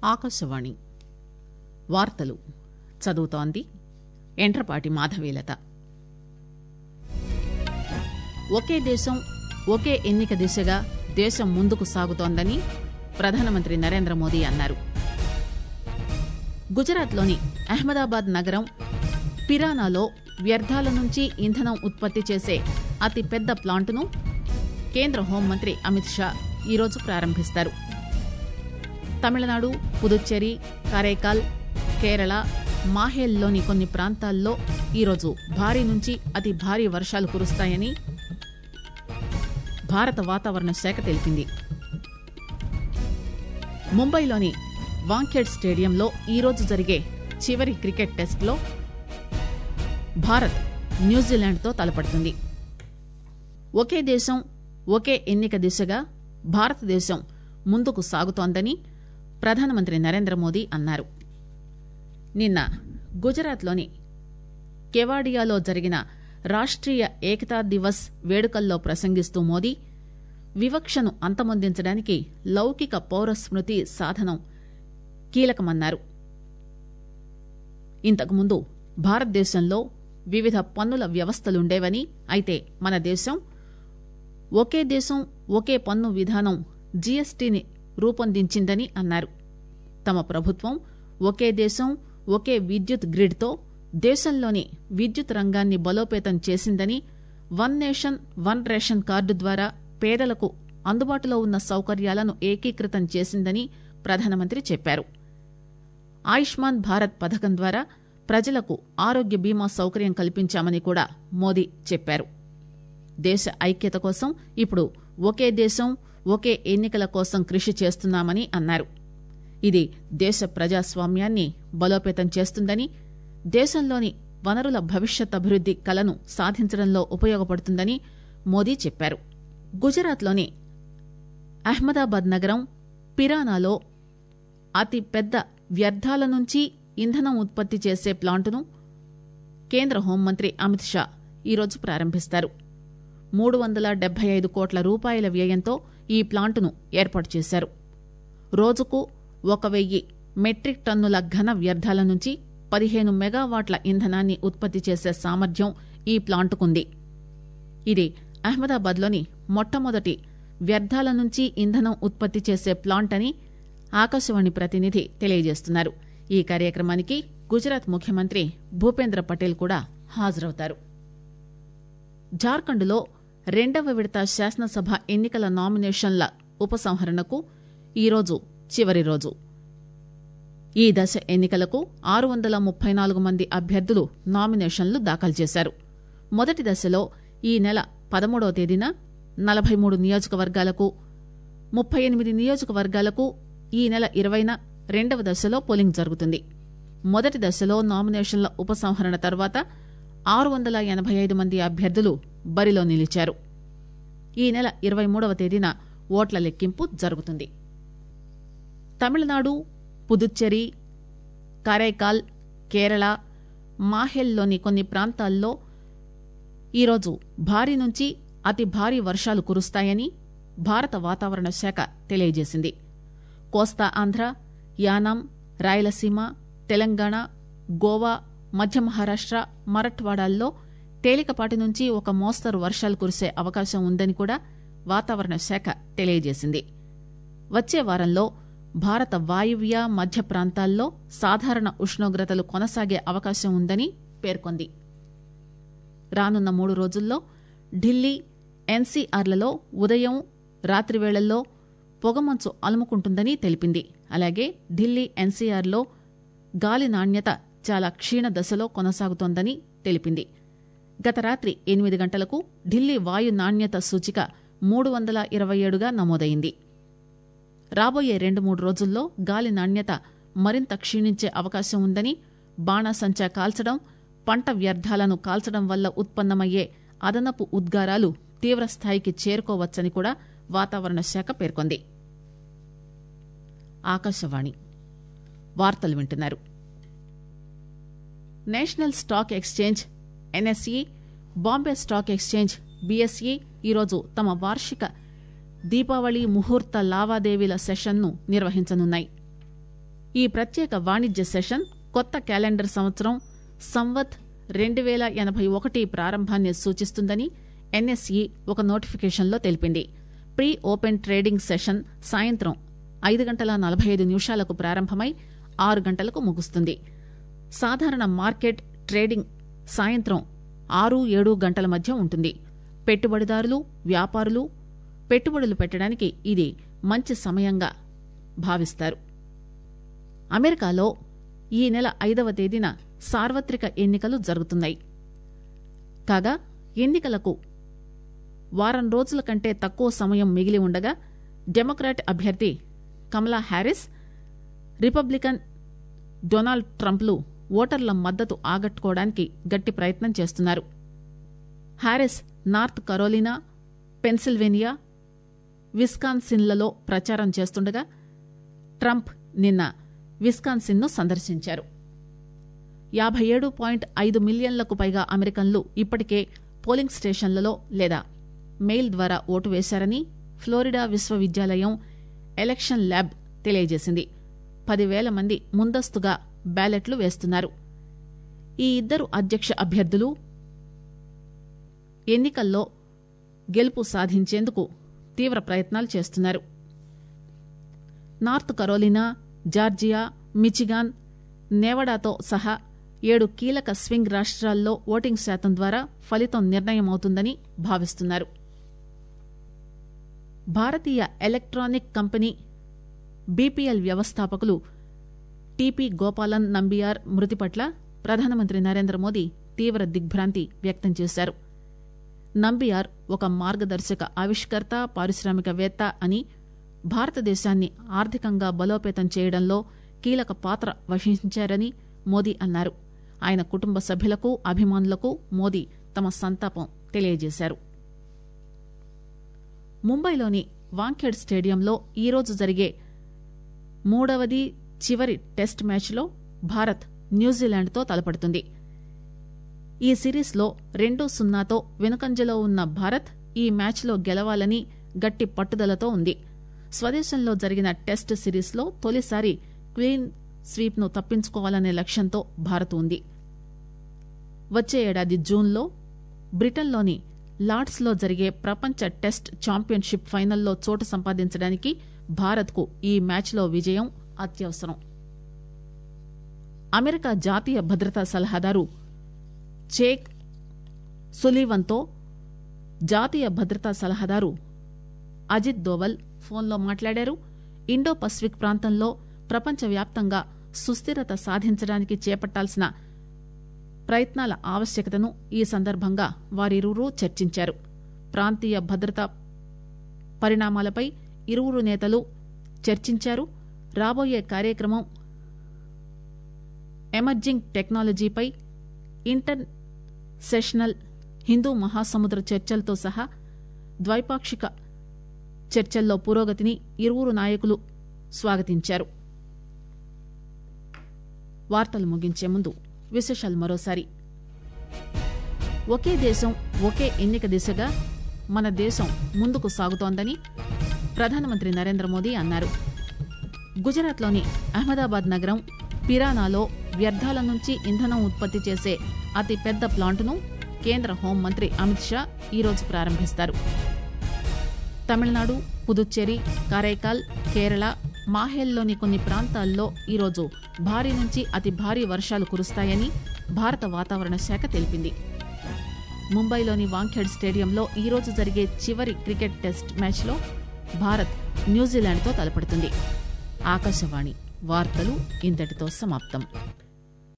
ఆకాశవాణి వార్తలు చదువుతోంది ఎంట్రపాటి మాధవీలత ఒకే దేశం ఒకే ఎన్నిక దిశగా దేశం ముందుకు సాగుతోందని ప్రధానమంత్రి నరేంద్ర మోదీ అన్నారు గుజరాత్లోని అహ్మదాబాద్ నగరం పిరానాలో వ్యర్థాల నుంచి ఇంధనం ఉత్పత్తి చేసే అతిపెద్ద ప్లాంటును కేంద్ర హోంమంత్రి అమిత్ షా ఈరోజు ప్రారంభిస్తారు తమిళనాడు పుదుచ్చేరి కరైకాల్ కేరళ మాహేల్లోని కొన్ని ప్రాంతాల్లో ఈరోజు భారీ నుంచి అతి భారీ వర్షాలు కురుస్తాయని భారత వాతావరణ శాఖ తెలిపింది ముంబైలోని వాంఖేడ్ స్టేడియంలో ఈరోజు జరిగే చివరి క్రికెట్ టెస్టులో భారత్ న్యూజిలాండ్తో తలపడుతుంది ఒకే దేశం ఒకే ఎన్నిక దిశగా భారతదేశం ముందుకు సాగుతోందని ప్రధానమంత్రి నరేంద్ర మోదీ అన్నారు నిన్న గుజరాత్లోని కెవాడియాలో జరిగిన రాష్ట్రీయ ఏకతా దివస్ వేడుకల్లో ప్రసంగిస్తూ మోదీ వివక్షను అంతమొందించడానికి లౌకిక పౌరస్మృతి సాధనం కీలకమన్నారు ఇంతకుముందు భారతదేశంలో వివిధ పన్నుల వ్యవస్థలుండేవని అయితే మన దేశం ఒకే దేశం ఒకే పన్ను విధానం జీఎస్టీని రూపొందించిందని అన్నారు తమ ప్రభుత్వం ఒకే దేశం ఒకే విద్యుత్ గ్రిడ్తో దేశంలోని విద్యుత్ రంగాన్ని బలోపేతం చేసిందని one nation one ration card ద్వారా పేదలకు అందుబాటులో ఉన్న సౌకర్యాలను ఏకీకృతం చేసిందని ప్రధానమంత్రి చెప్పారు ఆయుష్మాన్ భారత్ పథకం ద్వారా ప్రజలకు ఆరోగ్య బీమా సౌకర్యం కల్పించామని కూడా మోదీ చెప్పారు దేశ ఐక్యత కోసం ఇప్పుడు ఒకే దేశం ఒకే ఎన్నికల కోసం కృషి చేస్తున్నామని అన్నారు ఇది దేశ ప్రజాస్వామ్యాన్ని బలోపేతం చేస్తుందని దేశంలోని వనరుల భవిష్యత్ అభివృద్ది కలను సాధించడంలో ఉపయోగపడుతుందని మోదీ చెప్పారు గుజరాత్లోని అహ్మదాబాద్ నగరం పిరానాలో అతి పెద్ద వ్యర్థాల నుంచి ఇంధనం ఉత్పత్తి చేసే ప్లాంటును కేంద్ర హోంమంత్రి అమిత్ షా ఈరోజు ప్రారంభిస్తారు మూడు వందల డెబ్బై ఐదు కోట్ల రూపాయల వ్యయంతో ఈ ప్లాంటును ఏర్పాటు చేశారు రోజుకు ఒక వెయ్యి మెట్రిక్ టన్నుల ఘన వ్యర్థాల నుంచి పదిహేను మెగావాట్ల ఇంధనాన్ని ఉత్పత్తి చేసే సామర్థ్యం ఈ ప్లాంటుకుంది ఇది అహ్మదాబాద్లోని మొట్టమొదటి వ్యర్థాల నుంచి ఇంధనం ఉత్పత్తి చేసే ప్లాంట్ అని ఆకాశవాణి ప్రతినిధి తెలియజేస్తున్నారు ఈ కార్యక్రమానికి గుజరాత్ ముఖ్యమంత్రి భూపేంద్ర పటేల్ కూడా హాజరవుతారు జార్ఖండ్లో రెండవ విడత శాసనసభ ఎన్నికల నామినేషన్ల ఉపసంహరణకు ఈరోజు చివరి రోజు ఈ దశ ఎన్నికలకు ఆరు వందల ముప్పై నాలుగు మంది అభ్యర్థులు నామినేషన్లు దాఖలు చేశారు మొదటి దశలో ఈ నెల పదమూడవ తేదీన నలభై మూడు నియోజకవర్గాలకు ముప్పై ఎనిమిది నియోజకవర్గాలకు ఈ నెల ఇరవైన రెండవ దశలో పోలింగ్ జరుగుతుంది మొదటి దశలో నామినేషన్ల ఉపసంహరణ తర్వాత ఆరు వందల ఎనభై ఐదు మంది అభ్యర్థులు బరిలో నిలిచారు ఈ నెల ఇరవై మూడవ తేదీన ఓట్ల లెక్కింపు జరుగుతుంది తమిళనాడు పుదుచ్చేరి కరైకాల్ కేరళ మాహెల్లోని కొన్ని ప్రాంతాల్లో ఈరోజు భారీ నుంచి అతి భారీ వర్షాలు కురుస్తాయని భారత వాతావరణ శాఖ తెలియజేసింది కోస్తా ఆంధ్ర యానాం రాయలసీమ తెలంగాణ గోవా మధ్య మహారాష్ట మరఠ్వాడాల్లో తేలికపాటి నుంచి ఒక మోస్తరు వర్షాలు కురిసే అవకాశం ఉందని కూడా వాతావరణ శాఖ తెలియజేసింది వచ్చే వారంలో భారత వాయువ్య మధ్య ప్రాంతాల్లో సాధారణ ఉష్ణోగ్రతలు కొనసాగే అవకాశం ఉందని పేర్కొంది రానున్న మూడు రోజుల్లో ఢిల్లీ ఎన్సీఆర్లలో ఉదయం రాత్రి వేళల్లో పొగమంచు అలుముకుంటుందని తెలిపింది అలాగే ఢిల్లీ ఎన్సీఆర్లో గాలి నాణ్యత చాలా క్షీణ దశలో కొనసాగుతోందని తెలిపింది గత రాత్రి ఎనిమిది గంటలకు ఢిల్లీ వాయు నాణ్యత సూచిక మూడు వందల ఇరవై ఏడుగా నమోదైంది రాబోయే రెండు మూడు రోజుల్లో గాలి నాణ్యత మరింత క్షీణించే అవకాశం ఉందని బాణాసంచా కాల్చడం పంట వ్యర్థాలను కాల్చడం వల్ల ఉత్పన్నమయ్యే అదనపు ఉద్గారాలు తీవ్రస్థాయికి చేరుకోవచ్చని కూడా వాతావరణ శాఖ పేర్కొంది ఆకాశవాణి వార్తలు వింటున్నారు National Stock Exchange NSE Bombay Stock Exchange BSE ఈరోజు తమ వార్షిక దీపావళి ముహూర్త లావాదేవీల సెషన్ను నిర్వహించనున్నాయి ఈ ప్రత్యేక వాణిజ్య సెషన్ కొత్త క్యాలెండర్ సంవత్సరం సంవత్ రెండు వేల ఎనభై ఒకటి ప్రారంభాన్ని సూచిస్తుందని ఎన్ఎస్ఈ ఒక నోటిఫికేషన్లో తెలిపింది ప్రీ ఓపెన్ ట్రేడింగ్ సెషన్ సాయంత్రం ఐదు గంటల నలభై ఐదు నిమిషాలకు ప్రారంభమై ఆరు గంటలకు ముగుస్తుంది సాధారణ మార్కెట్ ట్రేడింగ్ సాయంత్రం ఆరు ఏడు గంటల మధ్య ఉంటుంది పెట్టుబడిదారులు వ్యాపారులు పెట్టుబడులు పెట్టడానికి ఇది మంచి సమయంగా భావిస్తారు అమెరికాలో ఈ నెల ఐదవ తేదీన సార్వత్రిక ఎన్నికలు జరుగుతున్నాయి కాగా ఎన్నికలకు వారం రోజుల కంటే తక్కువ సమయం మిగిలి ఉండగా డెమోక్రాట్ అభ్యర్థి కమలా హ్యారిస్ రిపబ్లికన్ డొనాల్డ్ ట్రంప్లు ఓటర్ల మద్దతు ఆగట్టుకోవడానికి గట్టి ప్రయత్నం చేస్తున్నారు హ్యారిస్ నార్త్ కరోలినా పెన్సిల్వేనియా విస్కాన్సిన్లలో ప్రచారం చేస్తుండగా ట్రంప్ నిన్న విస్కాన్సిన్ను సందర్శించారు యాభై ఏడు పాయింట్ ఐదు మిలియన్లకు పైగా అమెరికన్లు ఇప్పటికే పోలింగ్ స్టేషన్లలో లేదా మెయిల్ ద్వారా ఓటు వేశారని ఫ్లోరిడా విశ్వవిద్యాలయం ఎలక్షన్ ల్యాబ్ తెలియజేసింది పదివేల మంది ముందస్తుగా బ్యాలెట్లు వేస్తున్నారు ఈ ఇద్దరు అధ్యక్ష అభ్యర్థులు ఎన్నికల్లో గెలుపు సాధించేందుకు తీవ్ర ప్రయత్నాలు చేస్తున్నారు నార్త్ కరోలినా జార్జియా మిచిగాన్ నేవడాతో సహా ఏడు కీలక స్వింగ్ రాష్ట్రాల్లో ఓటింగ్ శాతం ద్వారా ఫలితం నిర్ణయమవుతుందని భావిస్తున్నారు భారతీయ ఎలక్ట్రానిక్ కంపెనీ బీపీఎల్ వ్యవస్థాపకులు టీపీ గోపాలన్ నంబియార్ మృతి పట్ల ప్రధానమంత్రి నరేంద్ర మోదీ తీవ్ర దిగ్భ్రాంతి వ్యక్తం చేశారు నంబియార్ ఒక మార్గదర్శక ఆవిష్కర్త పారిశ్రామికవేత్త అని భారతదేశాన్ని ఆర్థికంగా బలోపేతం చేయడంలో కీలక పాత్ర వహించారని మోదీ అన్నారు ఆయన కుటుంబ సభ్యులకు అభిమానులకు మోదీ తమ సంతాపం తెలియజేశారు ముంబైలోని వాంఖేడ్ స్టేడియంలో ఈరోజు జరిగే మూడవది చివరి టెస్ట్ మ్యాచ్లో భారత్ న్యూజిలాండ్తో తలపడుతుంది ఈ సిరీస్లో రెండు సున్నాతో వెనుకంజలో ఉన్న భారత్ ఈ మ్యాచ్లో గెలవాలని గట్టి పట్టుదలతో ఉంది స్వదేశంలో జరిగిన టెస్ట్ సిరీస్లో తొలిసారి క్లీన్ స్వీప్ ను తప్పించుకోవాలనే లక్ష్యంతో భారత్ ఉంది వచ్చే ఏడాది జూన్లో బ్రిటన్లోని లార్డ్స్ లో జరిగే ప్రపంచ టెస్ట్ ఛాంపియన్షిప్ ఫైనల్లో చోటు సంపాదించడానికి భారత్కు ఈ మ్యాచ్లో విజయం అత్యవసరం అమెరికా జాతీయ భద్రతా సలహాదారు చేక్ సులీవన్తో జాతీయ భద్రతా సలహాదారు అజిత్ దోవల్ ఫోన్లో మాట్లాడారు ఇండో పసిఫిక్ ప్రాంతంలో ప్రపంచవ్యాప్తంగా సుస్థిరత సాధించడానికి చేపట్టాల్సిన ప్రయత్నాల ఆవశ్యకతను ఈ సందర్భంగా వారిరువురు చర్చించారు ప్రాంతీయ భద్రతా పరిణామాలపై ఇరువురు నేతలు చర్చించారు రాబోయే కార్యక్రమం ఎమర్జింగ్ టెక్నాలజీపై ఇంటర్ సెషనల్ హిందూ మహాసముద్ర చర్చలతో సహా ద్వైపాక్షిక చర్చల్లో పురోగతిని ఇరువురు నాయకులు స్వాగతించారు వార్తలు ముగించే ముందు విశేషాలు మరోసారి ఒకే దేశం ఒకే ఎన్నిక దిశగా మన దేశం ముందుకు సాగుతోందని ప్రధానమంత్రి నరేంద్ర మోదీ అన్నారు గుజరాత్లోని అహ్మదాబాద్ నగరం పిరానాలో వ్యర్థాల నుంచి ఇంధనం ఉత్పత్తి చేసే అతి పెద్ద ప్లాంటును కేంద్ర హోంమంత్రి అమిత్ షా ఈరోజు ప్రారంభిస్తారు తమిళనాడు పుదుచ్చేరి కారైకాల్ కేరళ మాహేల్లోని కొన్ని ప్రాంతాల్లో ఈరోజు భారీ నుంచి అతి భారీ వర్షాలు కురుస్తాయని భారత వాతావరణ శాఖ తెలిపింది ముంబైలోని వాంఖేడ్ స్టేడియంలో ఈరోజు జరిగే చివరి క్రికెట్ టెస్ట్ మ్యాచ్లో భారత్ న్యూజిలాండ్తో తలపడుతుంది ఆకాశవాణి వార్తలు ఇంతటితో సమాప్తం